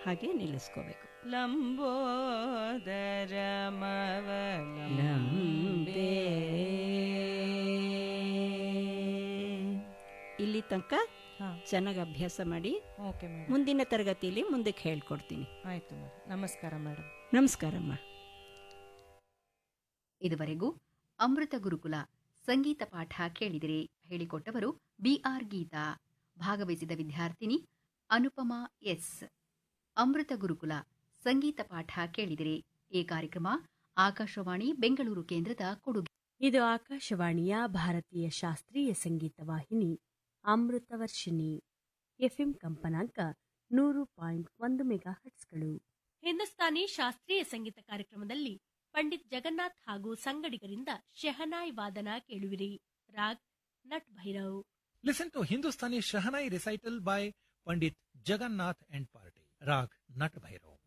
ಹಾಗೆ ನಿಲ್ಲಿಸ್ಕೋಬೇಕು ಲಂಬೋದರ ಲಂಬೆ ಇಲ್ಲಿ ತನಕ ಹಾ ಚೆನ್ನಾಗಿ ಅಭ್ಯಾಸ ಮಾಡಿ ಓಕೆ ಮೇಡಮ್ ಮುಂದಿನ ತರಗತಿಯಲ್ಲಿ ಮುಂದಕ್ಕೆ ಹೇಳ್ಕೊಡ್ತೀನಿ ಆಯ್ತು ಮೇಡಮ್ ನಮಸ್ಕಾರ ಮೇಡಮ್ ನಮಸ್ಕಾರಮ್ಮ ಇದುವರೆಗೂ ಅಮೃತ ಗುರುಕುಲ ಸಂಗೀತ ಪಾಠ ಕೇಳಿದಿರಿ ಹೇಳಿಕೊಟ್ಟವರು ಬಿಆರ್ ಗೀತಾ ಭಾಗವಹಿಸಿದ ವಿದ್ಯಾರ್ಥಿನಿ ಅನುಪಮಾ ಎಸ್ ಅಮೃತ ಗುರುಕುಲ ಸಂಗೀತ ಪಾಠ ಕೇಳಿದಿರಿ ಈ ಕಾರ್ಯಕ್ರಮ ಆಕಾಶವಾಣಿ ಬೆಂಗಳೂರು ಕೇಂದ್ರದ ಕೊಡುಗೆ ಇದು ಆಕಾಶವಾಣಿಯ ಭಾರತೀಯ ಶಾಸ್ತ್ರೀಯ ಸಂಗೀತ ವಾಹಿನಿ ಅಮೃತವರ್ಷಿಣಿ ಎಫ್ಎಂ ಕಂಪನಾಂಕ ನೂರು ಪಾಯಿಂಟ್ ಒಂದು ಮೆಗಾ ಹಟ್ಸ್ಗಳು ಹಿಂದೂಸ್ತಾನಿ ಶಾಸ್ತ್ರೀಯ ಸಂಗೀತ ಕಾರ್ಯಕ್ರಮದಲ್ಲಿ ಪಂಡಿತ್ ಜಗನ್ನಾಥ್ ಹಾಗೂ ಸಂಗಡಿಗರಿಂದ ಶೆಹನಾಯ್ ವಾದನ ಕೇಳುವಿರಿ Raag Nat Bhairav Listen to Hindustani Shahanai recital by Pandit Jagannath and Party. Rag Nat Bhairav.